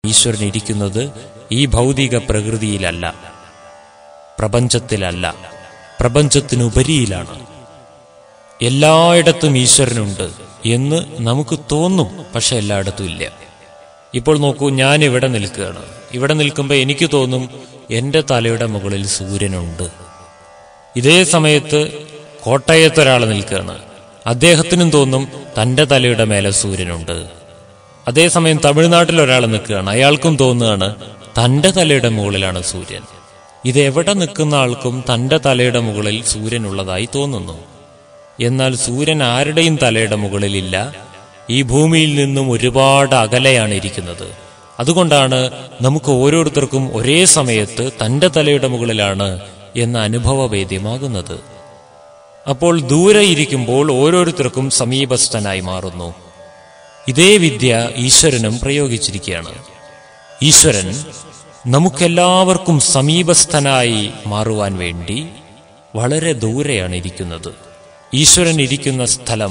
ഈശ്വരൻ ഇരിക്കുന്നത് ഈ ഭൗതിക പ്രകൃതിയിലല്ല പ്രപഞ്ചത്തിലല്ല പ്രപഞ്ചത്തിനുപരിയിലാണ് എല്ലായിടത്തും ഈശ്വരനുണ്ട് എന്ന് നമുക്ക് തോന്നും പക്ഷെ എല്ലായിടത്തും ഇല്ല ഇപ്പോൾ നോക്കൂ ഞാൻ ഇവിടെ നിൽക്കുകയാണ് ഇവിടെ നിൽക്കുമ്പോൾ എനിക്ക് തോന്നും എൻ്റെ തലയുടെ മുകളിൽ സൂര്യനുണ്ട് ഇതേ സമയത്ത് കോട്ടയത്തൊരാൾ നിൽക്കുകയാണ് അദ്ദേഹത്തിനും തോന്നും തൻ്റെ തലയുടെ മേലെ സൂര്യനുണ്ട് അതേസമയം തമിഴ്നാട്ടിൽ ഒരാൾ നിൽക്കുകയാണ് അയാൾക്കും തോന്നുകയാണ് തൻ്റെ തലയുടെ മുകളിലാണ് സൂര്യൻ ഇത് എവിടെ നിൽക്കുന്ന ആൾക്കും തൻ്റെ തലയുടെ മുകളിൽ സൂര്യനുള്ളതായി തോന്നുന്നു എന്നാൽ സൂര്യൻ ആരുടെയും തലയുടെ മുകളിലില്ല ഈ ഭൂമിയിൽ നിന്നും ഒരുപാട് അകലെയാണ് ഇരിക്കുന്നത് അതുകൊണ്ടാണ് നമുക്ക് ഓരോരുത്തർക്കും ഒരേ സമയത്ത് തൻ്റെ തലയുടെ മുകളിലാണ് എന്ന അനുഭവവേദ്യമാകുന്നത് അപ്പോൾ ദൂരെ ഇരിക്കുമ്പോൾ ഓരോരുത്തർക്കും സമീപസ്ഥനായി മാറുന്നു ഇതേ വിദ്യ ഈശ്വരനും പ്രയോഗിച്ചിരിക്കുകയാണ് ഈശ്വരൻ നമുക്കെല്ലാവർക്കും സമീപസ്ഥനായി മാറുവാൻ വേണ്ടി വളരെ ദൂരെയാണ് ഇരിക്കുന്നത് ഈശ്വരൻ ഇരിക്കുന്ന സ്ഥലം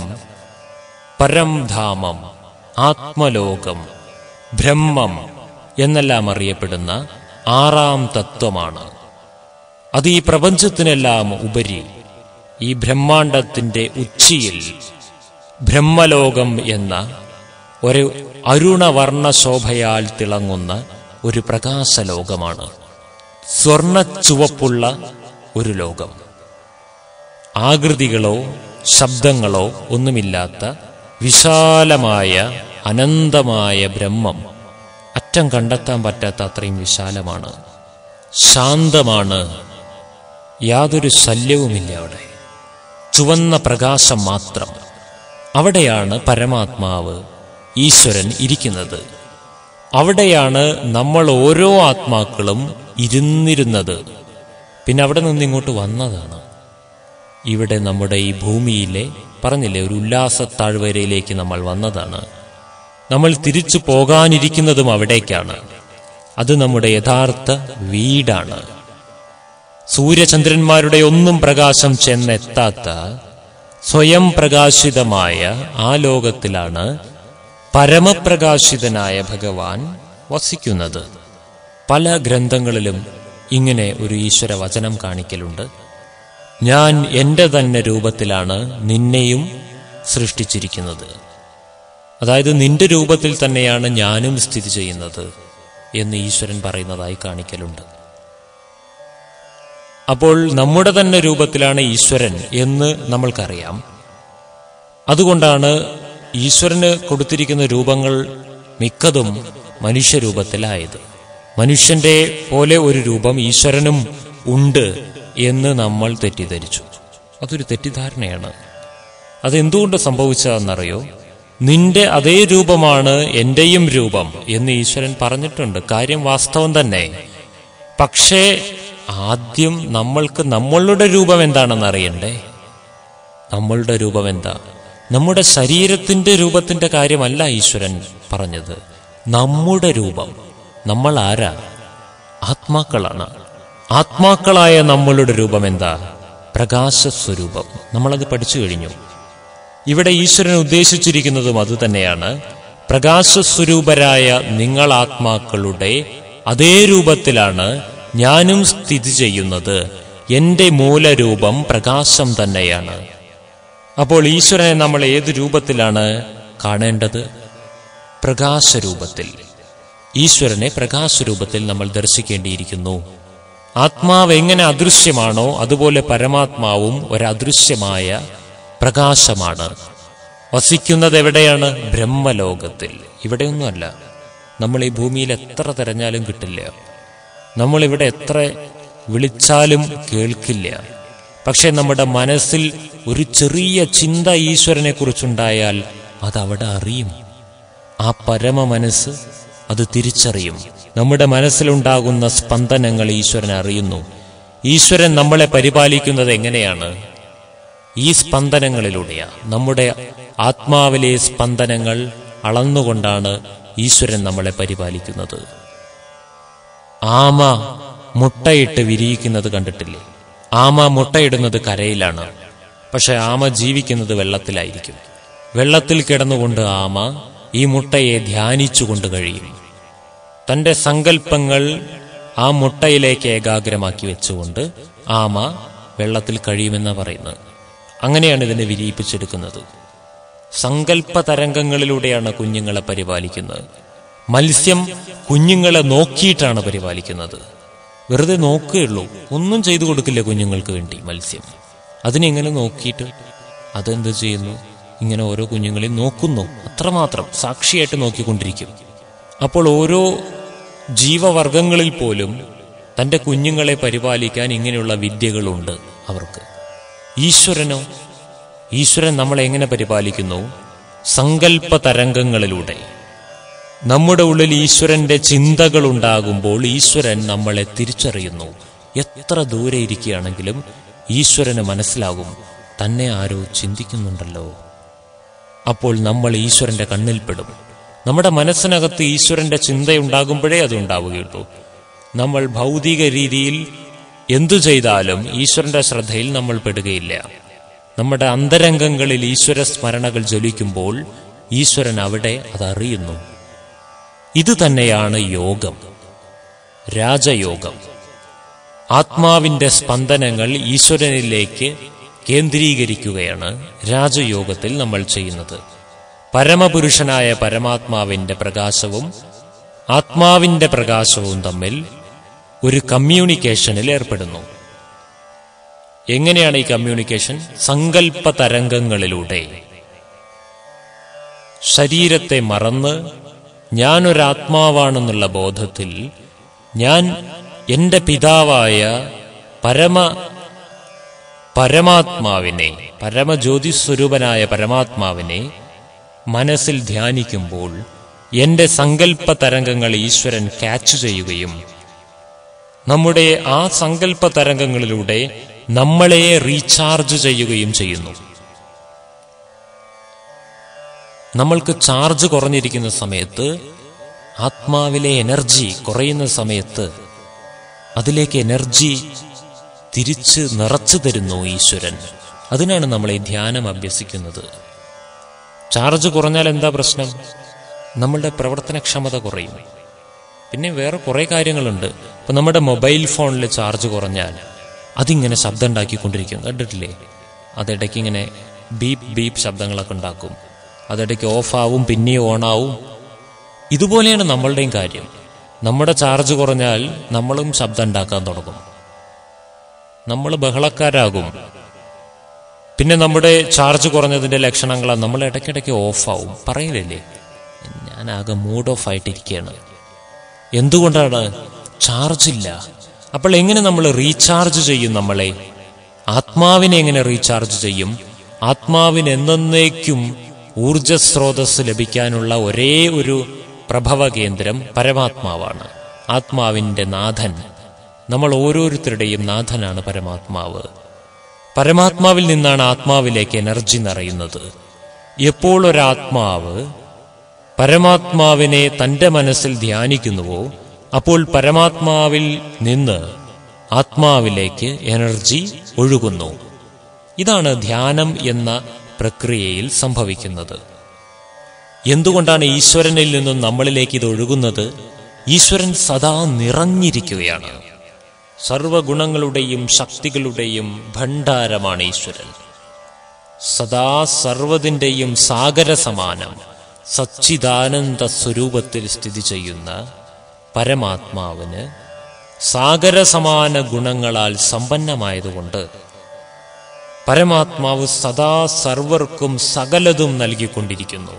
പരംധാമം ആത്മലോകം ബ്രഹ്മം എന്നെല്ലാം അറിയപ്പെടുന്ന ആറാം തത്വമാണ് അത് ഈ പ്രപഞ്ചത്തിനെല്ലാം ഉപരി ഈ ബ്രഹ്മാണ്ടത്തിന്റെ ഉച്ചിയിൽ ബ്രഹ്മലോകം എന്ന ഒരു അരുണവർണ്ണ ശോഭയാൽ തിളങ്ങുന്ന ഒരു പ്രകാശലോകമാണ് സ്വർണ്ണ ചുവപ്പുള്ള ഒരു ലോകം ആകൃതികളോ ശബ്ദങ്ങളോ ഒന്നുമില്ലാത്ത വിശാലമായ അനന്തമായ ബ്രഹ്മം അറ്റം കണ്ടെത്താൻ പറ്റാത്ത അത്രയും വിശാലമാണ് ശാന്തമാണ് യാതൊരു ശല്യവുമില്ല അവിടെ ചുവന്ന പ്രകാശം മാത്രം അവിടെയാണ് പരമാത്മാവ് ഈശ്വരൻ ഇരിക്കുന്നത് അവിടെയാണ് നമ്മൾ ഓരോ ആത്മാക്കളും ഇരുന്നിരുന്നത് പിന്നെ അവിടെ നിന്ന് ഇങ്ങോട്ട് വന്നതാണ് ഇവിടെ നമ്മുടെ ഈ ഭൂമിയിലെ പറഞ്ഞില്ലേ ഒരു ഉല്ലാസ താഴ്വരയിലേക്ക് നമ്മൾ വന്നതാണ് നമ്മൾ തിരിച്ചു പോകാനിരിക്കുന്നതും അവിടേക്കാണ് അത് നമ്മുടെ യഥാർത്ഥ വീടാണ് സൂര്യചന്ദ്രന്മാരുടെ ഒന്നും പ്രകാശം ചെന്നെത്താത്ത സ്വയം പ്രകാശിതമായ ആ ലോകത്തിലാണ് പരമപ്രകാശിതനായ ഭഗവാൻ വസിക്കുന്നത് പല ഗ്രന്ഥങ്ങളിലും ഇങ്ങനെ ഒരു ഈശ്വര വചനം കാണിക്കലുണ്ട് ഞാൻ എൻ്റെ തന്നെ രൂപത്തിലാണ് നിന്നെയും സൃഷ്ടിച്ചിരിക്കുന്നത് അതായത് നിന്റെ രൂപത്തിൽ തന്നെയാണ് ഞാനും സ്ഥിതി ചെയ്യുന്നത് എന്ന് ഈശ്വരൻ പറയുന്നതായി കാണിക്കലുണ്ട് അപ്പോൾ നമ്മുടെ തന്നെ രൂപത്തിലാണ് ഈശ്വരൻ എന്ന് നമ്മൾക്കറിയാം അതുകൊണ്ടാണ് ഈശ്വരന് കൊടുത്തിരിക്കുന്ന രൂപങ്ങൾ മിക്കതും മനുഷ്യരൂപത്തിലായത് മനുഷ്യന്റെ പോലെ ഒരു രൂപം ഈശ്വരനും ഉണ്ട് എന്ന് നമ്മൾ തെറ്റിദ്ധരിച്ചു അതൊരു തെറ്റിദ്ധാരണയാണ് അതെന്തുകൊണ്ട് സംഭവിച്ചതെന്നറിയോ നിന്റെ അതേ രൂപമാണ് എന്റെയും രൂപം എന്ന് ഈശ്വരൻ പറഞ്ഞിട്ടുണ്ട് കാര്യം വാസ്തവം തന്നെ പക്ഷേ ആദ്യം നമ്മൾക്ക് നമ്മളുടെ രൂപം എന്താണെന്ന് അറിയണ്ടേ നമ്മളുടെ രൂപം എന്താ നമ്മുടെ ശരീരത്തിന്റെ രൂപത്തിന്റെ കാര്യമല്ല ഈശ്വരൻ പറഞ്ഞത് നമ്മുടെ രൂപം നമ്മൾ ആരാ ആത്മാക്കളാണ് ആത്മാക്കളായ നമ്മളുടെ രൂപം എന്താ പ്രകാശസ്വരൂപം നമ്മളത് പഠിച്ചു കഴിഞ്ഞു ഇവിടെ ഈശ്വരൻ ഉദ്ദേശിച്ചിരിക്കുന്നതും അതുതന്നെയാണ് പ്രകാശസ്വരൂപരായ നിങ്ങൾ ആത്മാക്കളുടെ അതേ രൂപത്തിലാണ് ഞാനും സ്ഥിതി ചെയ്യുന്നത് എന്റെ മൂലരൂപം പ്രകാശം തന്നെയാണ് അപ്പോൾ ഈശ്വരനെ നമ്മൾ ഏത് രൂപത്തിലാണ് കാണേണ്ടത് പ്രകാശരൂപത്തിൽ ഈശ്വരനെ പ്രകാശരൂപത്തിൽ നമ്മൾ ദർശിക്കേണ്ടിയിരിക്കുന്നു ആത്മാവ് എങ്ങനെ അദൃശ്യമാണോ അതുപോലെ പരമാത്മാവും ഒരദൃശ്യമായ പ്രകാശമാണ് വസിക്കുന്നത് എവിടെയാണ് ബ്രഹ്മലോകത്തിൽ ഇവിടെയൊന്നുമല്ല നമ്മൾ ഈ ഭൂമിയിൽ എത്ര തെരഞ്ഞാലും കിട്ടില്ല നമ്മളിവിടെ എത്ര വിളിച്ചാലും കേൾക്കില്ല പക്ഷെ നമ്മുടെ മനസ്സിൽ ഒരു ചെറിയ ചിന്ത ഈശ്വരനെ കുറിച്ചുണ്ടായാൽ അതവിടെ അറിയും ആ പരമ മനസ്സ് അത് തിരിച്ചറിയും നമ്മുടെ മനസ്സിലുണ്ടാകുന്ന സ്പന്ദനങ്ങൾ ഈശ്വരൻ അറിയുന്നു ഈശ്വരൻ നമ്മളെ പരിപാലിക്കുന്നത് എങ്ങനെയാണ് ഈ സ്പന്ദനങ്ങളിലൂടെയാ നമ്മുടെ ആത്മാവിലെ സ്പന്ദനങ്ങൾ അളന്നുകൊണ്ടാണ് ഈശ്വരൻ നമ്മളെ പരിപാലിക്കുന്നത് ആമ മുട്ടയിട്ട് വിരിയിക്കുന്നത് കണ്ടിട്ടില്ലേ ആമ മുട്ടയിടുന്നത് കരയിലാണ് പക്ഷെ ആമ ജീവിക്കുന്നത് വെള്ളത്തിലായിരിക്കും വെള്ളത്തിൽ കിടന്നുകൊണ്ട് ആമ ഈ മുട്ടയെ ധ്യാനിച്ചുകൊണ്ട് കഴിയും തന്റെ സങ്കല്പങ്ങൾ ആ മുട്ടയിലേക്ക് ഏകാഗ്രമാക്കി വെച്ചുകൊണ്ട് ആമ വെള്ളത്തിൽ കഴിയുമെന്നാ പറയുന്നത് അങ്ങനെയാണ് ഇതിനെ വിരിയിപ്പിച്ചെടുക്കുന്നത് സങ്കല്പ തരംഗങ്ങളിലൂടെയാണ് കുഞ്ഞുങ്ങളെ പരിപാലിക്കുന്നത് മത്സ്യം കുഞ്ഞുങ്ങളെ നോക്കിയിട്ടാണ് പരിപാലിക്കുന്നത് വെറുതെ നോക്കുകയുള്ളൂ ഒന്നും ചെയ്തു കൊടുക്കില്ല കുഞ്ഞുങ്ങൾക്ക് വേണ്ടി മത്സ്യം അതിനെങ്ങനെ നോക്കിയിട്ട് അതെന്ത് ചെയ്യുന്നു ഇങ്ങനെ ഓരോ കുഞ്ഞുങ്ങളെയും നോക്കുന്നു അത്രമാത്രം സാക്ഷിയായിട്ട് നോക്കിക്കൊണ്ടിരിക്കും അപ്പോൾ ഓരോ ജീവവർഗങ്ങളിൽ പോലും തന്റെ കുഞ്ഞുങ്ങളെ പരിപാലിക്കാൻ ഇങ്ങനെയുള്ള വിദ്യകളുണ്ട് അവർക്ക് ഈശ്വരനോ ഈശ്വരൻ നമ്മളെ എങ്ങനെ പരിപാലിക്കുന്നു സങ്കല്പ തരംഗങ്ങളിലൂടെ നമ്മുടെ ഉള്ളിൽ ഈശ്വരന്റെ ചിന്തകൾ ഉണ്ടാകുമ്പോൾ ഈശ്വരൻ നമ്മളെ തിരിച്ചറിയുന്നു എത്ര ദൂരെ ഇരിക്കുകയാണെങ്കിലും ഈശ്വരന് മനസ്സിലാകും തന്നെ ആരോ ചിന്തിക്കുന്നുണ്ടല്ലോ അപ്പോൾ നമ്മൾ ഈശ്വരന്റെ കണ്ണിൽപ്പെടും നമ്മുടെ മനസ്സിനകത്ത് ഈശ്വരന്റെ ചിന്തയുണ്ടാകുമ്പോഴേ അത് ഉണ്ടാവുകയുള്ളൂ നമ്മൾ ഭൗതിക രീതിയിൽ എന്തു ചെയ്താലും ഈശ്വരന്റെ ശ്രദ്ധയിൽ നമ്മൾ പെടുകയില്ല നമ്മുടെ അന്തരംഗങ്ങളിൽ ഈശ്വര സ്മരണകൾ ജ്വലിക്കുമ്പോൾ ഈശ്വരൻ അവിടെ അതറിയുന്നു ഇത് തന്നെയാണ് യോഗം രാജയോഗം ആത്മാവിന്റെ സ്പന്ദനങ്ങൾ ഈശ്വരനിലേക്ക് കേന്ദ്രീകരിക്കുകയാണ് രാജയോഗത്തിൽ നമ്മൾ ചെയ്യുന്നത് പരമപുരുഷനായ പരമാത്മാവിന്റെ പ്രകാശവും ആത്മാവിന്റെ പ്രകാശവും തമ്മിൽ ഒരു കമ്മ്യൂണിക്കേഷനിൽ ഏർപ്പെടുന്നു എങ്ങനെയാണ് ഈ കമ്മ്യൂണിക്കേഷൻ സങ്കല്പ തരംഗങ്ങളിലൂടെ ശരീരത്തെ മറന്ന് ഞാനൊരാത്മാവാണെന്നുള്ള ബോധത്തിൽ ഞാൻ എന്റെ പിതാവായ പരമ പരമാത്മാവിനെ പരമജ്യോതിസ്വരൂപനായ പരമാത്മാവിനെ മനസ്സിൽ ധ്യാനിക്കുമ്പോൾ എന്റെ സങ്കല്പ തരംഗങ്ങൾ ഈശ്വരൻ ക്യാച്ച് ചെയ്യുകയും നമ്മുടെ ആ സങ്കല്പ തരംഗങ്ങളിലൂടെ നമ്മളെ റീചാർജ് ചെയ്യുകയും ചെയ്യുന്നു നമ്മൾക്ക് ചാർജ് കുറഞ്ഞിരിക്കുന്ന സമയത്ത് ആത്മാവിലെ എനർജി കുറയുന്ന സമയത്ത് അതിലേക്ക് എനർജി തിരിച്ച് നിറച്ചു തരുന്നു ഈശ്വരൻ അതിനാണ് നമ്മൾ ഈ ധ്യാനം അഭ്യസിക്കുന്നത് ചാർജ് കുറഞ്ഞാൽ എന്താ പ്രശ്നം നമ്മളുടെ പ്രവർത്തനക്ഷമത കുറയും പിന്നെ വേറെ കുറേ കാര്യങ്ങളുണ്ട് ഇപ്പൊ നമ്മുടെ മൊബൈൽ ഫോണിൽ ചാർജ് കുറഞ്ഞാൽ അതിങ്ങനെ ശബ്ദം ഉണ്ടാക്കിക്കൊണ്ടിരിക്കും കണ്ടിട്ടില്ലേ അതിടയ്ക്ക് ഇങ്ങനെ ബീപ്പ് ബീപ്പ് ശബ്ദങ്ങളൊക്കെ ഉണ്ടാക്കും അതിടയ്ക്ക് ഓഫാവും പിന്നെയും ഓണാവും ഇതുപോലെയാണ് നമ്മളുടെയും കാര്യം നമ്മുടെ ചാർജ് കുറഞ്ഞാൽ നമ്മളും ശബ്ദം ഉണ്ടാക്കാൻ തുടങ്ങും നമ്മൾ ബഹളക്കാരാകും പിന്നെ നമ്മുടെ ചാർജ് കുറഞ്ഞതിന്റെ ലക്ഷണങ്ങളാണ് നമ്മൾ ഇടയ്ക്കിടയ്ക്ക് ഓഫാവും പറയില്ലല്ലേ ഞാൻ ആകെ മൂഡ് ഓഫ് ആയിട്ടിരിക്കുകയാണ് എന്തുകൊണ്ടാണ് ചാർജ് ഇല്ല അപ്പോൾ എങ്ങനെ നമ്മൾ റീചാർജ് ചെയ്യും നമ്മളെ ആത്മാവിനെ എങ്ങനെ റീചാർജ് ചെയ്യും ആത്മാവിന് എന്നേക്കും ഊർജസ്രോതസ് ലഭിക്കാനുള്ള ഒരേ ഒരു പ്രഭവ കേന്ദ്രം പരമാത്മാവാണ് ആത്മാവിന്റെ നാഥൻ നമ്മൾ ഓരോരുത്തരുടെയും നാഥനാണ് പരമാത്മാവ് പരമാത്മാവിൽ നിന്നാണ് ആത്മാവിലേക്ക് എനർജി നിറയുന്നത് എപ്പോൾ ഒരാത്മാവ് പരമാത്മാവിനെ തന്റെ മനസ്സിൽ ധ്യാനിക്കുന്നുവോ അപ്പോൾ പരമാത്മാവിൽ നിന്ന് ആത്മാവിലേക്ക് എനർജി ഒഴുകുന്നു ഇതാണ് ധ്യാനം എന്ന പ്രക്രിയയിൽ സംഭവിക്കുന്നത് എന്തുകൊണ്ടാണ് ഈശ്വരനിൽ നിന്നും നമ്മളിലേക്ക് ഇത് ഒഴുകുന്നത് ഈശ്വരൻ സദാ നിറഞ്ഞിരിക്കുകയാണ് സർവഗുണങ്ങളുടെയും ശക്തികളുടെയും ഭണ്ഡാരമാണ് ഈശ്വരൻ സദാ സർവതിൻ്റെയും സാഗര സമാനം സച്ചിദാനന്ദ സ്വരൂപത്തിൽ സ്ഥിതി ചെയ്യുന്ന പരമാത്മാവിന് സാഗര സമാന ഗുണങ്ങളാൽ സമ്പന്നമായതുകൊണ്ട് പരമാത്മാവ് സദാ സർവർക്കും സകലതും നൽകിക്കൊണ്ടിരിക്കുന്നു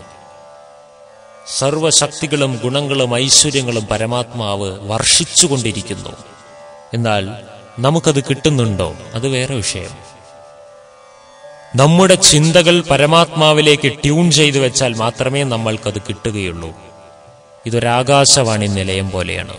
സർവശക്തികളും ഗുണങ്ങളും ഐശ്വര്യങ്ങളും പരമാത്മാവ് വർഷിച്ചുകൊണ്ടിരിക്കുന്നു എന്നാൽ നമുക്കത് കിട്ടുന്നുണ്ടോ അത് വേറെ വിഷയം നമ്മുടെ ചിന്തകൾ പരമാത്മാവിലേക്ക് ട്യൂൺ ചെയ്തു വെച്ചാൽ മാത്രമേ നമ്മൾക്കത് കിട്ടുകയുള്ളൂ ഇതൊരാകാശവാണി നിലയം പോലെയാണ്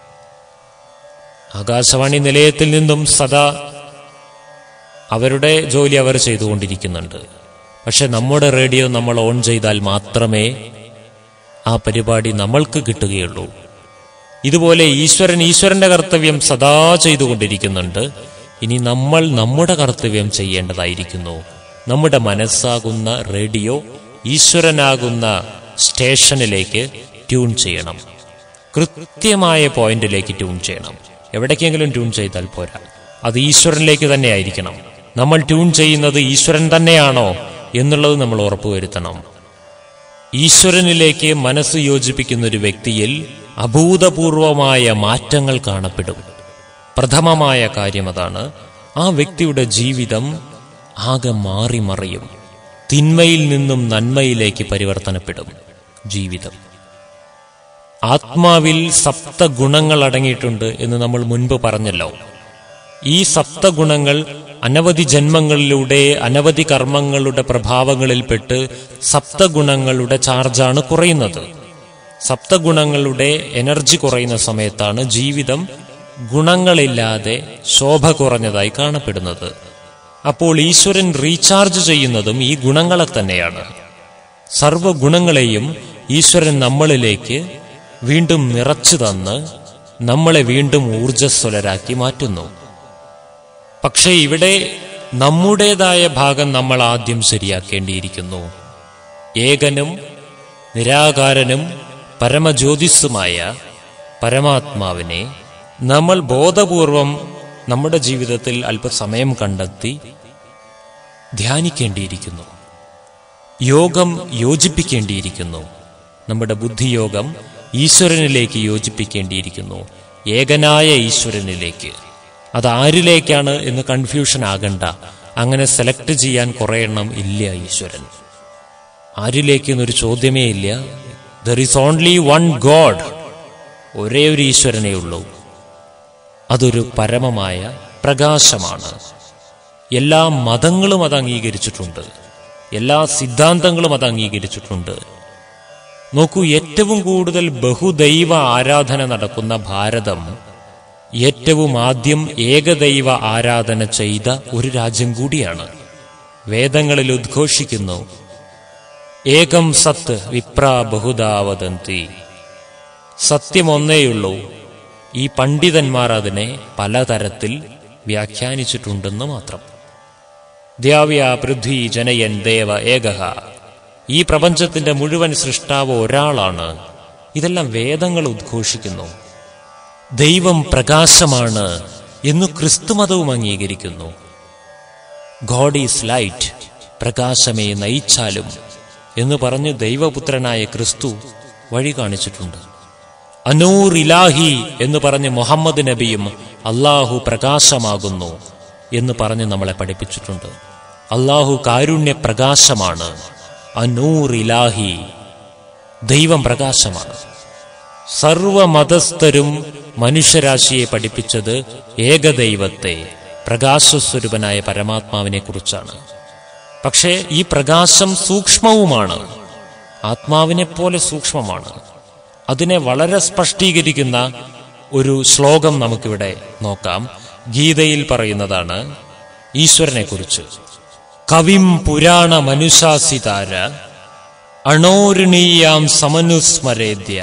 ആകാശവാണി നിലയത്തിൽ നിന്നും സദാ അവരുടെ ജോലി അവർ ചെയ്തുകൊണ്ടിരിക്കുന്നുണ്ട് പക്ഷെ നമ്മുടെ റേഡിയോ നമ്മൾ ഓൺ ചെയ്താൽ മാത്രമേ ആ പരിപാടി നമ്മൾക്ക് കിട്ടുകയുള്ളൂ ഇതുപോലെ ഈശ്വരൻ ഈശ്വരന്റെ കർത്തവ്യം സദാ ചെയ്തുകൊണ്ടിരിക്കുന്നുണ്ട് ഇനി നമ്മൾ നമ്മുടെ കർത്തവ്യം ചെയ്യേണ്ടതായിരിക്കുന്നു നമ്മുടെ മനസ്സാകുന്ന റേഡിയോ ഈശ്വരനാകുന്ന സ്റ്റേഷനിലേക്ക് ട്യൂൺ ചെയ്യണം കൃത്യമായ പോയിന്റിലേക്ക് ട്യൂൺ ചെയ്യണം എവിടേക്കെങ്കിലും ട്യൂൺ ചെയ്താൽ പോരാ അത് ഈശ്വരനിലേക്ക് തന്നെ ആയിരിക്കണം നമ്മൾ ട്യൂൺ ചെയ്യുന്നത് ഈശ്വരൻ തന്നെയാണോ എന്നുള്ളത് നമ്മൾ ഉറപ്പുവരുത്തണം ഈശ്വരനിലേക്ക് മനസ്സ് യോജിപ്പിക്കുന്ന ഒരു വ്യക്തിയിൽ അഭൂതപൂർവമായ മാറ്റങ്ങൾ കാണപ്പെടും പ്രഥമമായ കാര്യം അതാണ് ആ വ്യക്തിയുടെ ജീവിതം ആകെ മാറി മറിയും തിന്മയിൽ നിന്നും നന്മയിലേക്ക് പരിവർത്തനപ്പെടും ജീവിതം ആത്മാവിൽ സപ്ത ഗുണങ്ങൾ അടങ്ങിയിട്ടുണ്ട് എന്ന് നമ്മൾ മുൻപ് പറഞ്ഞല്ലോ ഈ സപ്തഗുണങ്ങൾ അനവധി ജന്മങ്ങളിലൂടെ അനവധി കർമ്മങ്ങളുടെ പ്രഭാവങ്ങളിൽപ്പെട്ട് സപ്തഗുണങ്ങളുടെ ചാർജാണ് കുറയുന്നത് സപ്തഗുണങ്ങളുടെ എനർജി കുറയുന്ന സമയത്താണ് ജീവിതം ഗുണങ്ങളില്ലാതെ ശോഭ കുറഞ്ഞതായി കാണപ്പെടുന്നത് അപ്പോൾ ഈശ്വരൻ റീചാർജ് ചെയ്യുന്നതും ഈ ഗുണങ്ങളെ തന്നെയാണ് സർവഗുണങ്ങളെയും ഈശ്വരൻ നമ്മളിലേക്ക് വീണ്ടും നിറച്ചു തന്ന് നമ്മളെ വീണ്ടും ഊർജസ്വലരാക്കി മാറ്റുന്നു പക്ഷേ ഇവിടെ നമ്മുടേതായ ഭാഗം നമ്മൾ ആദ്യം ശരിയാക്കേണ്ടിയിരിക്കുന്നു ഏകനും നിരാകാരനും പരമജ്യോതിസ്സുമായ പരമാത്മാവിനെ നമ്മൾ ബോധപൂർവം നമ്മുടെ ജീവിതത്തിൽ അല്പസമയം കണ്ടെത്തി ധ്യാനിക്കേണ്ടിയിരിക്കുന്നു യോഗം യോജിപ്പിക്കേണ്ടിയിരിക്കുന്നു നമ്മുടെ ബുദ്ധിയോഗം ഈശ്വരനിലേക്ക് യോജിപ്പിക്കേണ്ടിയിരിക്കുന്നു ഏകനായ ഈശ്വരനിലേക്ക് അത് ആരിലേക്കാണ് എന്ന് കൺഫ്യൂഷൻ ആകണ്ട അങ്ങനെ സെലക്ട് ചെയ്യാൻ കുറേ എണ്ണം ഇല്ല ഈശ്വരൻ ആരിലേക്ക് എന്നൊരു ചോദ്യമേ ഇല്ല there is only one god ഒരേ ഒരു ഈശ്വരനേ ഉള്ളൂ അതൊരു പരമമായ പ്രകാശമാണ് എല്ലാ മതങ്ങളും അത് അംഗീകരിച്ചിട്ടുണ്ട് എല്ലാ സിദ്ധാന്തങ്ങളും അത് അംഗീകരിച്ചിട്ടുണ്ട് നോക്കൂ ഏറ്റവും കൂടുതൽ ബഹുദൈവ ആരാധന നടക്കുന്ന ഭാരതം ഏറ്റവും ആദ്യം ഏകദൈവ ആരാധന ചെയ്ത ഒരു രാജ്യം കൂടിയാണ് വേദങ്ങളിൽ ഉദ്ഘോഷിക്കുന്നു ഏകം സത്ത് വിപ്ര ബഹുദാവദന്തി സത്യം ഒന്നേയുള്ളൂ ഈ പണ്ഡിതന്മാർ അതിനെ പലതരത്തിൽ വ്യാഖ്യാനിച്ചിട്ടുണ്ടെന്ന് മാത്രം ദ്യാവ്യ പൃഥ്വി ജനയൻ ദേവ ഏകഹ ഈ പ്രപഞ്ചത്തിന്റെ മുഴുവൻ സൃഷ്ടാവ് ഒരാളാണ് ഇതെല്ലാം വേദങ്ങൾ ഉദ്ഘോഷിക്കുന്നു ദൈവം പ്രകാശമാണ് എന്നു ക്രിസ്തുമതവും അംഗീകരിക്കുന്നു ഗോഡ് ഈസ് ലൈറ്റ് പ്രകാശമേ നയിച്ചാലും എന്ന് പറഞ്ഞ് ദൈവപുത്രനായ ക്രിസ്തു വഴി കാണിച്ചിട്ടുണ്ട് അനൂർ ഇലാഹി എന്ന് പറഞ്ഞ് മുഹമ്മദ് നബിയും അള്ളാഹു പ്രകാശമാകുന്നു എന്ന് പറഞ്ഞ് നമ്മളെ പഠിപ്പിച്ചിട്ടുണ്ട് അള്ളാഹു കാരുണ്യ പ്രകാശമാണ് അനൂർ ഇലാഹി ദൈവം പ്രകാശമാണ് സർവമതസ്ഥരും മനുഷ്യരാശിയെ പഠിപ്പിച്ചത് ഏകദൈവത്തെ പ്രകാശസ്വരൂപനായ പരമാത്മാവിനെ കുറിച്ചാണ് പക്ഷേ ഈ പ്രകാശം സൂക്ഷ്മവുമാണ് ആത്മാവിനെ പോലെ സൂക്ഷ്മമാണ് അതിനെ വളരെ സ്പഷ്ടീകരിക്കുന്ന ഒരു ശ്ലോകം നമുക്കിവിടെ നോക്കാം ഗീതയിൽ പറയുന്നതാണ് ഈശ്വരനെ കുറിച്ച് കവിം പുരാണ മനുശാസിതാര അണോരുണീയാം സമനുസ്മരേദ്യ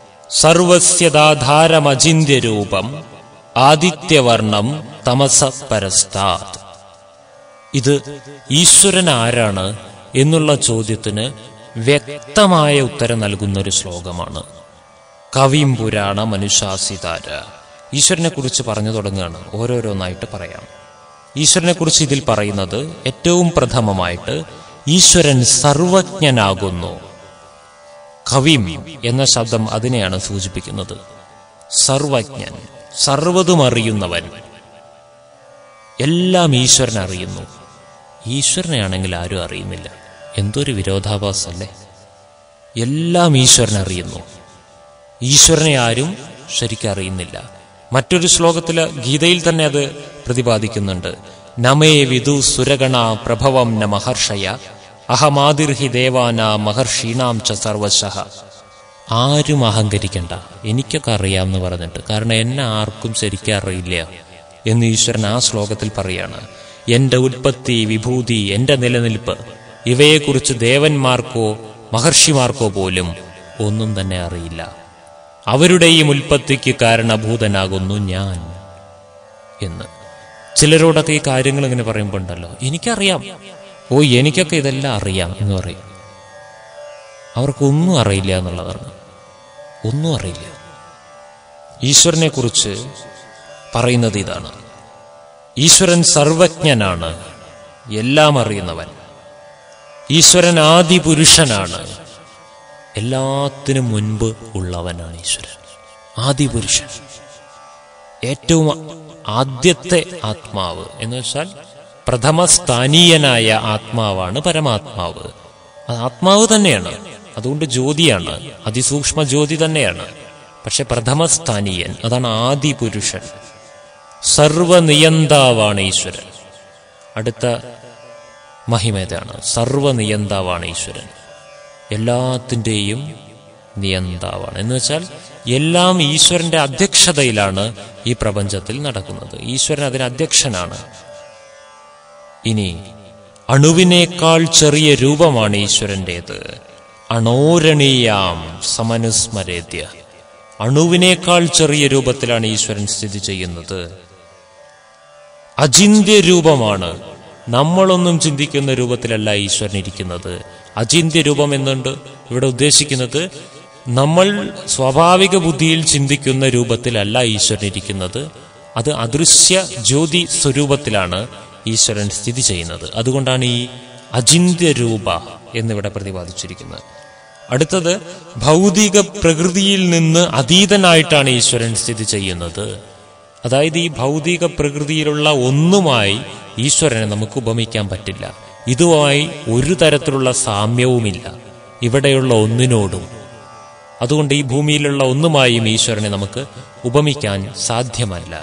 സർവസ്യദാധാരമചിന്യരൂപം ആദിത്യവർണം തമസ പരസ്താത് ഇത് ഈശ്വരൻ ആരാണ് എന്നുള്ള ചോദ്യത്തിന് വ്യക്തമായ ഉത്തരം നൽകുന്ന ഒരു ശ്ലോകമാണ് കവിം പുരാണ മനുശാസിതാര ഈശ്വരനെ കുറിച്ച് പറഞ്ഞു തുടങ്ങുകയാണ് ഓരോരോന്നായിട്ട് പറയാം ഈശ്വരനെ കുറിച്ച് ഇതിൽ പറയുന്നത് ഏറ്റവും പ്രഥമമായിട്ട് ഈശ്വരൻ സർവജ്ഞനാകുന്നു കവിം എന്ന ശബ്ദം അതിനെയാണ് സൂചിപ്പിക്കുന്നത് സർവജ്ഞൻ സർവതും അറിയുന്നവൻ എല്ലാം ഈശ്വരൻ അറിയുന്നു ഈശ്വരനെയാണെങ്കിൽ ആരും അറിയുന്നില്ല എന്തൊരു വിരോധാഭാസല്ലേ എല്ലാം ഈശ്വരൻ അറിയുന്നു ഈശ്വരനെ ആരും ശരിക്കും അറിയുന്നില്ല മറ്റൊരു ശ്ലോകത്തില് ഗീതയിൽ തന്നെ അത് പ്രതിപാദിക്കുന്നുണ്ട് നമേ വിദു സുരഗണ പ്രഭവം ന മഹർഷയ അഹമാതിർഹി ദേവാന മഹർഷീണാം ച സർവശഃ ആരും അഹങ്കരിക്കണ്ട എനിക്കൊക്കെ അറിയാമെന്ന് പറഞ്ഞിട്ട് കാരണം എന്നെ ആർക്കും ശരിക്കും അറിയില്ല എന്ന് ഈശ്വരൻ ആ ശ്ലോകത്തിൽ പറയാണ് എന്റെ ഉൽപ്പത്തി വിഭൂതി എന്റെ നിലനിൽപ്പ് ഇവയെക്കുറിച്ച് ദേവന്മാർക്കോ മഹർഷിമാർക്കോ പോലും ഒന്നും തന്നെ അറിയില്ല അവരുടെയും ഉൽപ്പത്തിക്ക് കാരണഭൂതനാകുന്നു ഞാൻ എന്ന് ചിലരോടൊക്കെ ഈ കാര്യങ്ങൾ ഇങ്ങനെ പറയുമ്പോൾ ഉണ്ടല്ലോ എനിക്കറിയാം ഓ എനിക്കൊക്കെ ഇതെല്ലാം അറിയാം എന്ന് പറയും അവർക്കൊന്നും അറിയില്ല എന്നുള്ളതാണ് ഒന്നും അറിയില്ല ഈശ്വരനെ കുറിച്ച് പറയുന്നത് ഇതാണ് ഈശ്വരൻ സർവജ്ഞനാണ് എല്ലാം അറിയുന്നവൻ ഈശ്വരൻ ആദിപുരുഷനാണ് എല്ലാത്തിനും മുൻപ് ഉള്ളവനാണ് ഈശ്വരൻ ആദിപുരുഷൻ ഏറ്റവും ആദ്യത്തെ ആത്മാവ് എന്ന് വെച്ചാൽ പ്രഥമസ്ഥാനീയനായ ആത്മാവാണ് പരമാത്മാവ് അത് ആത്മാവ് തന്നെയാണ് അതുകൊണ്ട് ജ്യോതിയാണ് അതിസൂക്ഷ്മ ജ്യോതി തന്നെയാണ് പക്ഷെ പ്രഥമസ്ഥാനീയൻ അതാണ് ആദിപുരുഷൻ സർവനിയന്താവാണ് ഈശ്വരൻ അടുത്ത മഹിമേതാണ് സർവനിയന്താവാണ് ഈശ്വരൻ എല്ലാത്തിൻ്റെയും നിയന്താവാണ് എന്ന് വെച്ചാൽ എല്ലാം ഈശ്വരന്റെ അധ്യക്ഷതയിലാണ് ഈ പ്രപഞ്ചത്തിൽ നടക്കുന്നത് ഈശ്വരൻ അതിന് അധ്യക്ഷനാണ് ഇനി അണുവിനേക്കാൾ ചെറിയ രൂപമാണ് ഈശ്വരൻ്റേത് അണോരണീയാം സമനുസ്മരേദ്യ അണുവിനേക്കാൾ ചെറിയ രൂപത്തിലാണ് ഈശ്വരൻ സ്ഥിതി ചെയ്യുന്നത് അചിന്ത്യ രൂപമാണ് നമ്മളൊന്നും ചിന്തിക്കുന്ന രൂപത്തിലല്ല ഈശ്വരൻ ഇരിക്കുന്നത് അചിന്ത്യ രൂപം എന്നുണ്ട് ഇവിടെ ഉദ്ദേശിക്കുന്നത് നമ്മൾ സ്വാഭാവിക ബുദ്ധിയിൽ ചിന്തിക്കുന്ന രൂപത്തിലല്ല ഈശ്വരൻ ഇരിക്കുന്നത് അത് അദൃശ്യ ജ്യോതി സ്വരൂപത്തിലാണ് ഈശ്വരൻ സ്ഥിതി ചെയ്യുന്നത് അതുകൊണ്ടാണ് ഈ അചിന്ത്യ രൂപ എന്നിവിടെ പ്രതിപാദിച്ചിരിക്കുന്നത് അടുത്തത് ഭൗതിക പ്രകൃതിയിൽ നിന്ന് അതീതനായിട്ടാണ് ഈശ്വരൻ സ്ഥിതി ചെയ്യുന്നത് അതായത് ഈ ഭൗതിക പ്രകൃതിയിലുള്ള ഒന്നുമായി ഈശ്വരനെ നമുക്ക് ഉപമിക്കാൻ പറ്റില്ല ഇതുമായി ഒരു തരത്തിലുള്ള സാമ്യവുമില്ല ഇവിടെയുള്ള ഒന്നിനോടും അതുകൊണ്ട് ഈ ഭൂമിയിലുള്ള ഒന്നുമായും ഈശ്വരനെ നമുക്ക് ഉപമിക്കാൻ സാധ്യമല്ല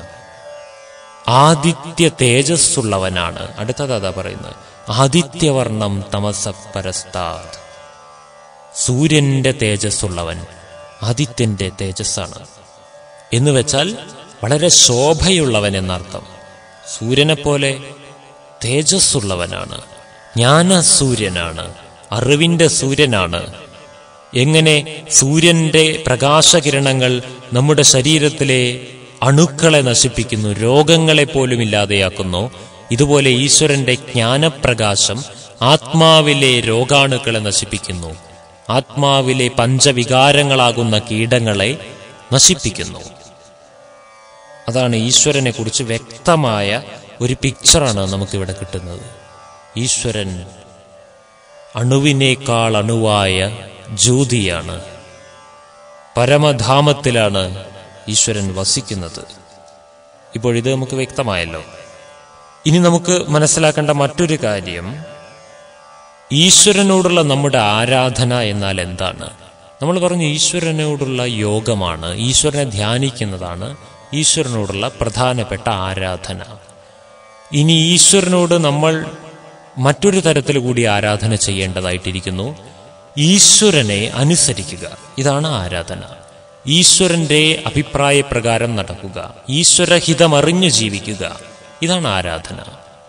ആദിത്യ തേജസ്സുള്ളവനാണ് അടുത്തത് അതാ പറയുന്നത് ആദിത്യവർണം തമസ പരസ്താത് സൂര്യന്റെ തേജസ്സുള്ളവൻ ആദിത്യന്റെ തേജസ്സാണ് എന്ന് വെച്ചാൽ വളരെ ശോഭയുള്ളവൻ എന്നർത്ഥം സൂര്യനെ പോലെ തേജസ്സുള്ളവനാണ് ജ്ഞാനസൂര്യനാണ് അറിവിന്റെ സൂര്യനാണ് എങ്ങനെ സൂര്യന്റെ പ്രകാശകിരണങ്ങൾ നമ്മുടെ ശരീരത്തിലെ അണുക്കളെ നശിപ്പിക്കുന്നു രോഗങ്ങളെ പോലും ഇല്ലാതെയാക്കുന്നു ഇതുപോലെ ഈശ്വരന്റെ ജ്ഞാനപ്രകാശം ആത്മാവിലെ രോഗാണുക്കളെ നശിപ്പിക്കുന്നു ആത്മാവിലെ പഞ്ചവികാരങ്ങളാകുന്ന കീടങ്ങളെ നശിപ്പിക്കുന്നു അതാണ് ഈശ്വരനെ കുറിച്ച് വ്യക്തമായ ഒരു പിക്ചറാണ് നമുക്കിവിടെ കിട്ടുന്നത് ഈശ്വരൻ അണുവിനേക്കാൾ അണുവായ ജ്യോതിയാണ് പരമധാമത്തിലാണ് ഈശ്വരൻ വസിക്കുന്നത് ഇപ്പോൾ ഇത് നമുക്ക് വ്യക്തമായല്ലോ ഇനി നമുക്ക് മനസ്സിലാക്കേണ്ട മറ്റൊരു കാര്യം ഈശ്വരനോടുള്ള നമ്മുടെ ആരാധന എന്നാൽ എന്താണ് നമ്മൾ പറഞ്ഞു ഈശ്വരനോടുള്ള യോഗമാണ് ഈശ്വരനെ ധ്യാനിക്കുന്നതാണ് ഈശ്വരനോടുള്ള പ്രധാനപ്പെട്ട ആരാധന ഇനി ഈശ്വരനോട് നമ്മൾ മറ്റൊരു തരത്തിൽ കൂടി ആരാധന ചെയ്യേണ്ടതായിട്ടിരിക്കുന്നു ഈശ്വരനെ അനുസരിക്കുക ഇതാണ് ആരാധന ഈശ്വരന്റെ അഭിപ്രായപ്രകാരം നടക്കുക ഈശ്വരഹിതമറിഞ്ഞു ജീവിക്കുക ഇതാണ് ആരാധന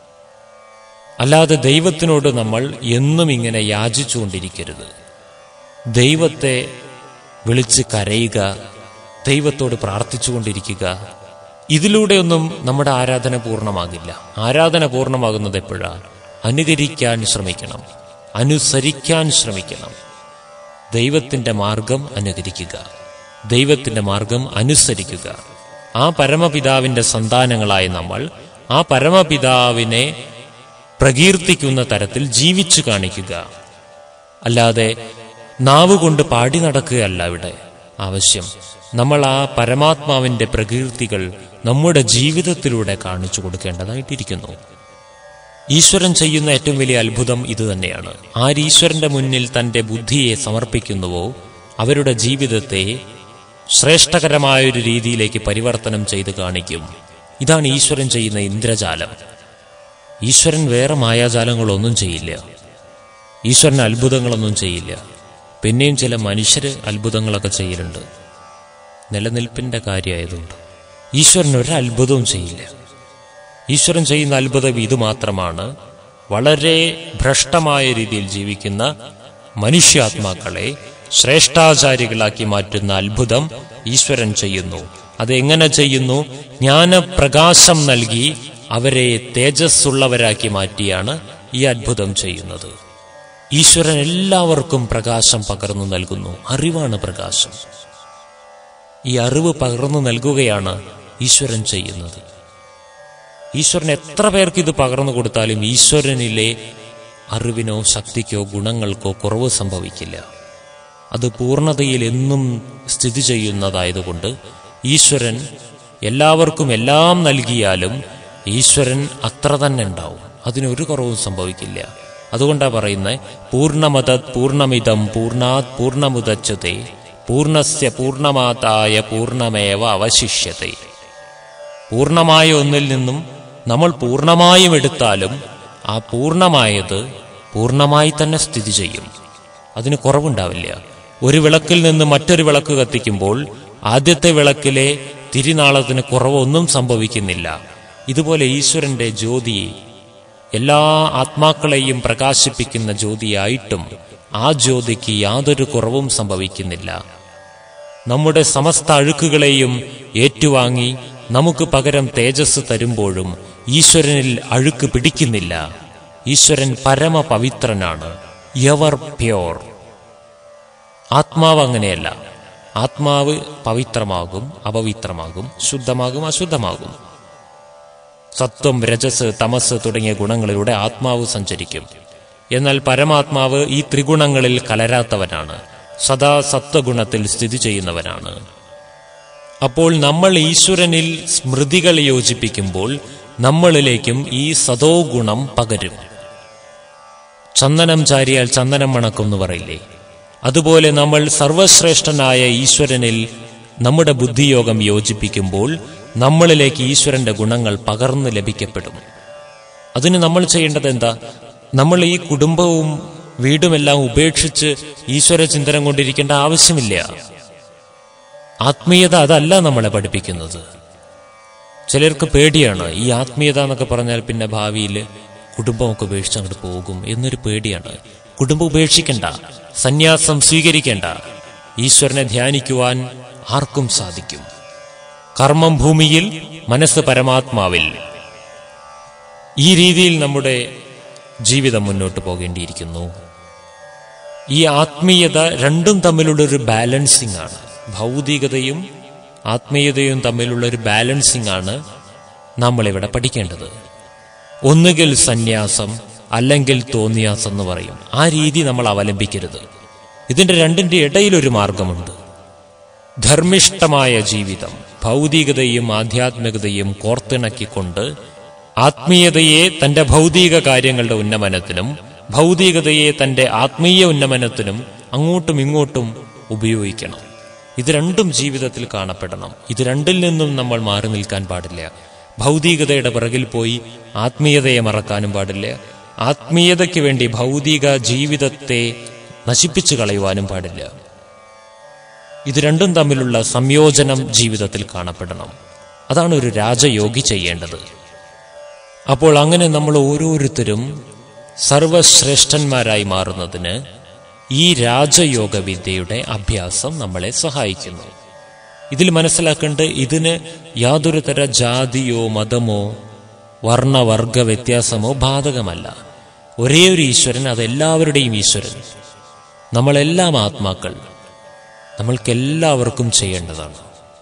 അല്ലാതെ ദൈവത്തിനോട് നമ്മൾ എന്നും ഇങ്ങനെ യാചിച്ചുകൊണ്ടിരിക്കരുത് ദൈവത്തെ വിളിച്ച് കരയുക ദൈവത്തോട് പ്രാർത്ഥിച്ചുകൊണ്ടിരിക്കുക ഇതിലൂടെയൊന്നും നമ്മുടെ ആരാധന പൂർണ്ണമാകില്ല ആരാധന പൂർണ്ണമാകുന്നത് എപ്പോഴാ അനുകരിക്കാൻ ശ്രമിക്കണം അനുസരിക്കാൻ ശ്രമിക്കണം ദൈവത്തിന്റെ മാർഗം അനുകരിക്കുക ദൈവത്തിന്റെ മാർഗം അനുസരിക്കുക ആ പരമപിതാവിന്റെ സന്താനങ്ങളായ നമ്മൾ ആ പരമപിതാവിനെ പ്രകീർത്തിക്കുന്ന തരത്തിൽ ജീവിച്ചു കാണിക്കുക അല്ലാതെ നാവ് കൊണ്ട് പാടി നടക്കുകയല്ല ഇവിടെ ആവശ്യം നമ്മൾ ആ പരമാത്മാവിന്റെ പ്രകീർത്തികൾ നമ്മുടെ ജീവിതത്തിലൂടെ കാണിച്ചു കൊടുക്കേണ്ടതായിട്ടിരിക്കുന്നു ഈശ്വരൻ ചെയ്യുന്ന ഏറ്റവും വലിയ അത്ഭുതം ഇതുതന്നെയാണ് ആരീശ്വരന്റെ മുന്നിൽ തന്റെ ബുദ്ധിയെ സമർപ്പിക്കുന്നുവോ അവരുടെ ജീവിതത്തെ ശ്രേഷ്ഠകരമായൊരു രീതിയിലേക്ക് പരിവർത്തനം ചെയ്ത് കാണിക്കും ഇതാണ് ഈശ്വരൻ ചെയ്യുന്ന ഇന്ദ്രജാലം ഈശ്വരൻ വേറെ മായാജാലങ്ങളൊന്നും ചെയ്യില്ല ഈശ്വരൻ അത്ഭുതങ്ങളൊന്നും ചെയ്യില്ല പിന്നെയും ചില മനുഷ്യര് അത്ഭുതങ്ങളൊക്കെ ചെയ്യലുണ്ട് നിലനിൽപ്പിന്റെ കാര്യമായതുകൊണ്ട് ഈശ്വരൻ ഒരു അത്ഭുതവും ചെയ്യില്ല ഈശ്വരൻ ചെയ്യുന്ന അത്ഭുതം ഇത് മാത്രമാണ് വളരെ ഭ്രഷ്ടമായ രീതിയിൽ ജീവിക്കുന്ന മനുഷ്യാത്മാക്കളെ ശ്രേഷ്ഠാചാരികളാക്കി മാറ്റുന്ന അത്ഭുതം ഈശ്വരൻ ചെയ്യുന്നു അതെങ്ങനെ ചെയ്യുന്നു ജ്ഞാനപ്രകാശം നൽകി അവരെ തേജസ്സുള്ളവരാക്കി മാറ്റിയാണ് ഈ അത്ഭുതം ചെയ്യുന്നത് ഈശ്വരൻ എല്ലാവർക്കും പ്രകാശം പകർന്നു നൽകുന്നു അറിവാണ് പ്രകാശം ഈ അറിവ് പകർന്നു നൽകുകയാണ് ഈശ്വരൻ ചെയ്യുന്നത് ഈശ്വരൻ എത്ര പേർക്ക് ഇത് പകർന്നു കൊടുത്താലും ഈശ്വരനിലെ അറിവിനോ ശക്തിക്കോ ഗുണങ്ങൾക്കോ കുറവ് സംഭവിക്കില്ല അത് പൂർണ്ണതയിൽ എന്നും സ്ഥിതി ചെയ്യുന്നതായതുകൊണ്ട് ഈശ്വരൻ എല്ലാവർക്കും എല്ലാം നൽകിയാലും ഈശ്വരൻ അത്ര തന്നെ ഉണ്ടാവും അതിനൊരു കുറവും സംഭവിക്കില്ല അതുകൊണ്ടാ പറയുന്നത് പൂർണ്ണമത പൂർണ്ണമിതം പൂർണ്ണാത് പൂർണ്ണമുദച്ചതേ പൂർണ്ണസ്യ പൂർണ്ണമാതായ പൂർണ്ണമേവ അവശിഷ്യത്തെ പൂർണ്ണമായ ഒന്നിൽ നിന്നും നമ്മൾ പൂർണ്ണമായും എടുത്താലും ആ പൂർണ്ണമായത് പൂർണ്ണമായി തന്നെ സ്ഥിതി ചെയ്യും അതിന് കുറവുണ്ടാവില്ല ഒരു വിളക്കിൽ നിന്ന് മറ്റൊരു വിളക്ക് കത്തിക്കുമ്പോൾ ആദ്യത്തെ വിളക്കിലെ തിരിനാളത്തിന് കുറവൊന്നും സംഭവിക്കുന്നില്ല ഇതുപോലെ ഈശ്വരന്റെ ജ്യോതി എല്ലാ ആത്മാക്കളെയും പ്രകാശിപ്പിക്കുന്ന ജ്യോതിയായിട്ടും ആ ജ്യോതിക്ക് യാതൊരു കുറവും സംഭവിക്കുന്നില്ല നമ്മുടെ സമസ്ത അഴുക്കുകളെയും ഏറ്റുവാങ്ങി നമുക്ക് പകരം തേജസ് തരുമ്പോഴും ഈശ്വരനിൽ അഴുക്ക് പിടിക്കുന്നില്ല ഈശ്വരൻ പരമപവിത്രനാണ് യവർ പ്യോർ ആത്മാവ് അങ്ങനെയല്ല ആത്മാവ് പവിത്രമാകും അപവിത്രമാകും ശുദ്ധമാകും അശുദ്ധമാകും സത്വം രജസ് തമസ് തുടങ്ങിയ ഗുണങ്ങളിലൂടെ ആത്മാവ് സഞ്ചരിക്കും എന്നാൽ പരമാത്മാവ് ഈ ത്രിഗുണങ്ങളിൽ കലരാത്തവനാണ് സദാ സത്വഗുണത്തിൽ സ്ഥിതി ചെയ്യുന്നവനാണ് അപ്പോൾ നമ്മൾ ഈശ്വരനിൽ സ്മൃതികൾ യോജിപ്പിക്കുമ്പോൾ നമ്മളിലേക്കും ഈ സതോ ഗുണം പകരും ചന്ദനം ചാരിയാൽ ചന്ദനം മണക്കും എന്ന് പറയില്ലേ അതുപോലെ നമ്മൾ സർവശ്രേഷ്ഠനായ ഈശ്വരനിൽ നമ്മുടെ ബുദ്ധിയോഗം യോജിപ്പിക്കുമ്പോൾ നമ്മളിലേക്ക് ഈശ്വരന്റെ ഗുണങ്ങൾ പകർന്നു ലഭിക്കപ്പെടും അതിന് നമ്മൾ ചെയ്യേണ്ടത് എന്താ നമ്മൾ ഈ കുടുംബവും വീടുമെല്ലാം ഉപേക്ഷിച്ച് ഈശ്വര ചിന്തനം കൊണ്ടിരിക്കേണ്ട ആവശ്യമില്ല ആത്മീയത അതല്ല നമ്മളെ പഠിപ്പിക്കുന്നത് ചിലർക്ക് പേടിയാണ് ഈ ആത്മീയത എന്നൊക്കെ പറഞ്ഞാൽ പിന്നെ ഭാവിയിൽ കുടുംബമൊക്കെ ഉപേക്ഷിച്ച് അങ്ങോട്ട് പോകും എന്നൊരു പേടിയാണ് കുടുംബം ഉപേക്ഷിക്കണ്ട സന്യാസം സ്വീകരിക്കേണ്ട ഈശ്വരനെ ധ്യാനിക്കുവാൻ ആർക്കും സാധിക്കും കർമ്മം ഭൂമിയിൽ മനസ്സ് പരമാത്മാവിൽ ഈ രീതിയിൽ നമ്മുടെ ജീവിതം മുന്നോട്ട് പോകേണ്ടിയിരിക്കുന്നു ഈ ആത്മീയത രണ്ടും തമ്മിലുള്ള ഒരു ബാലൻസിംഗ് ആണ് ഭൗതികതയും ആത്മീയതയും തമ്മിലുള്ള ഒരു ബാലൻസിംഗ് ആണ് നമ്മളിവിടെ പഠിക്കേണ്ടത് ഒന്നുകിൽ സന്യാസം അല്ലെങ്കിൽ തോന്നിയാസം എന്ന് പറയും ആ രീതി നമ്മൾ അവലംബിക്കരുത് ഇതിന്റെ രണ്ടിന്റെ ഇടയിലൊരു മാർഗമുണ്ട് ധർമ്മിഷ്ഠമായ ജീവിതം ഭൗതികതയും ആധ്യാത്മികതയും കോർത്തിണക്കിക്കൊണ്ട് ആത്മീയതയെ തന്റെ ഭൗതിക കാര്യങ്ങളുടെ ഉന്നമനത്തിനും ഭൗതികതയെ തന്റെ ആത്മീയ ഉന്നമനത്തിനും അങ്ങോട്ടും ഇങ്ങോട്ടും ഉപയോഗിക്കണം ഇത് രണ്ടും ജീവിതത്തിൽ കാണപ്പെടണം ഇത് രണ്ടിൽ നിന്നും നമ്മൾ മാറി നിൽക്കാൻ പാടില്ല ഭൗതികതയുടെ പിറകിൽ പോയി ആത്മീയതയെ മറക്കാനും പാടില്ല ആത്മീയതയ്ക്ക് വേണ്ടി ഭൗതിക ജീവിതത്തെ നശിപ്പിച്ചു കളയുവാനും പാടില്ല ഇത് രണ്ടും തമ്മിലുള്ള സംയോജനം ജീവിതത്തിൽ കാണപ്പെടണം അതാണ് ഒരു രാജയോഗി ചെയ്യേണ്ടത് അപ്പോൾ അങ്ങനെ നമ്മൾ ഓരോരുത്തരും സർവശ്രേഷ്ഠന്മാരായി മാറുന്നതിന് ഈ രാജയോഗ വിദ്യയുടെ അഭ്യാസം നമ്മളെ സഹായിക്കുന്നു ഇതിൽ മനസ്സിലാക്കേണ്ട ഇതിന് യാതൊരു തര ജാതിയോ മതമോ വർണ്ണവർഗ വ്യത്യാസമോ ബാധകമല്ല ഒരേ ഒരു ഈശ്വരൻ അതെല്ലാവരുടെയും ഈശ്വരൻ നമ്മളെല്ലാം ആത്മാക്കൾ നമ്മൾക്കെല്ലാവർക്കും ചെയ്യേണ്ടതാണ്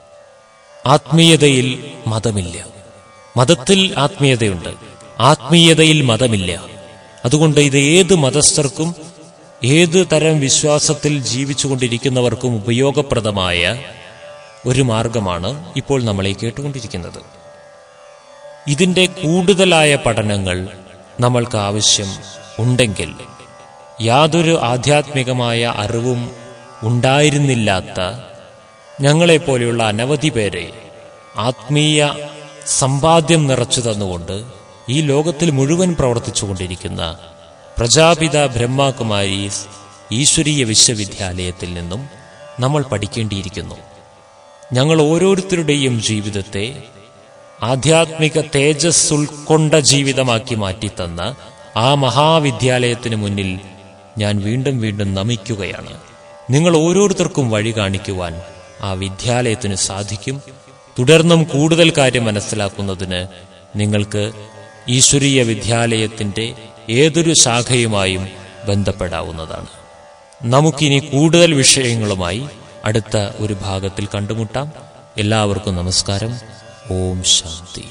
ആത്മീയതയിൽ മതമില്ല മതത്തിൽ ആത്മീയതയുണ്ട് ആത്മീയതയിൽ മതമില്ല അതുകൊണ്ട് ഇത് ഏത് മതസ്ഥർക്കും ഏത് തരം വിശ്വാസത്തിൽ ജീവിച്ചുകൊണ്ടിരിക്കുന്നവർക്കും ഉപയോഗപ്രദമായ ഒരു മാർഗമാണ് ഇപ്പോൾ നമ്മളെ കേട്ടുകൊണ്ടിരിക്കുന്നത് ഇതിന്റെ കൂടുതലായ പഠനങ്ങൾ നമ്മൾക്ക് ആവശ്യം ഉണ്ടെങ്കിൽ യാതൊരു ആധ്യാത്മികമായ അറിവും ഉണ്ടായിരുന്നില്ലാത്ത ഞങ്ങളെപ്പോലെയുള്ള അനവധി പേരെ ആത്മീയ സമ്പാദ്യം നിറച്ചു തന്നുകൊണ്ട് ഈ ലോകത്തിൽ മുഴുവൻ പ്രവർത്തിച്ചുകൊണ്ടിരിക്കുന്ന പ്രജാപിത ബ്രഹ്മകുമാരീസ് ഈശ്വരീയ വിശ്വവിദ്യാലയത്തിൽ നിന്നും നമ്മൾ പഠിക്കേണ്ടിയിരിക്കുന്നു ഞങ്ങൾ ഓരോരുത്തരുടെയും ജീവിതത്തെ ആധ്യാത്മിക തേജസ് ഉൾക്കൊണ്ട ജീവിതമാക്കി മാറ്റിത്തന്ന ആ മഹാവിദ്യാലയത്തിന് മുന്നിൽ ഞാൻ വീണ്ടും വീണ്ടും നമിക്കുകയാണ് നിങ്ങൾ ഓരോരുത്തർക്കും വഴി കാണിക്കുവാൻ ആ വിദ്യാലയത്തിന് സാധിക്കും തുടർന്നും കൂടുതൽ കാര്യം മനസ്സിലാക്കുന്നതിന് നിങ്ങൾക്ക് ഈശ്വരീയ വിദ്യാലയത്തിന്റെ ഏതൊരു ശാഖയുമായും ബന്ധപ്പെടാവുന്നതാണ് നമുക്കിനി കൂടുതൽ വിഷയങ്ങളുമായി അടുത്ത ഒരു ഭാഗത്തിൽ കണ്ടുമുട്ടാം എല്ലാവർക്കും നമസ്കാരം ഓം ശാന്തി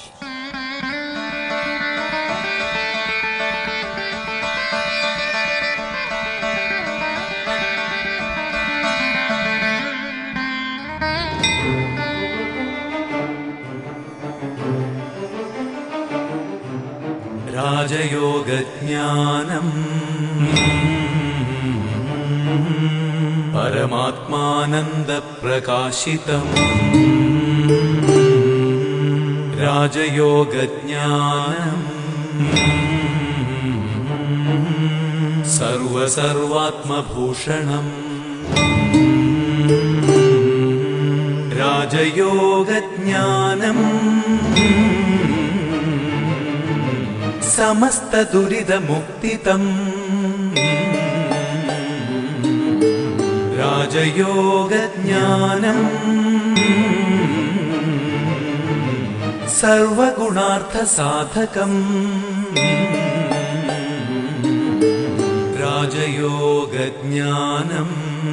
രാജയോഗജ്ഞാനം പരമാത്മാനന്ദപ്രകാശിതം രാജയോഗജ്ഞാനം സർവസർവാത്മഭൂഷണം രാജയോഗജ്ഞാനം സമസ്തദുരിതമുക്തിതം രാജയോഗജ്ഞാനം സർവഗുണാർത്ഥസാധകം രാജയോഗജ്ഞാനം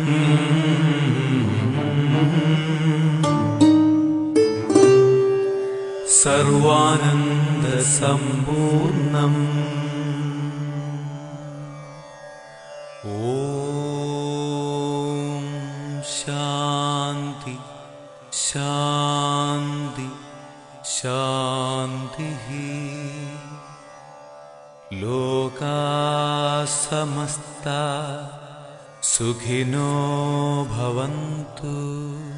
സർവാനന്ദസമ്പൂർണം ഓം ശാന്തി ശാന്തി ശാന്തി ലോകാ സമസ്ത സുഖിനോ ഭവന്തു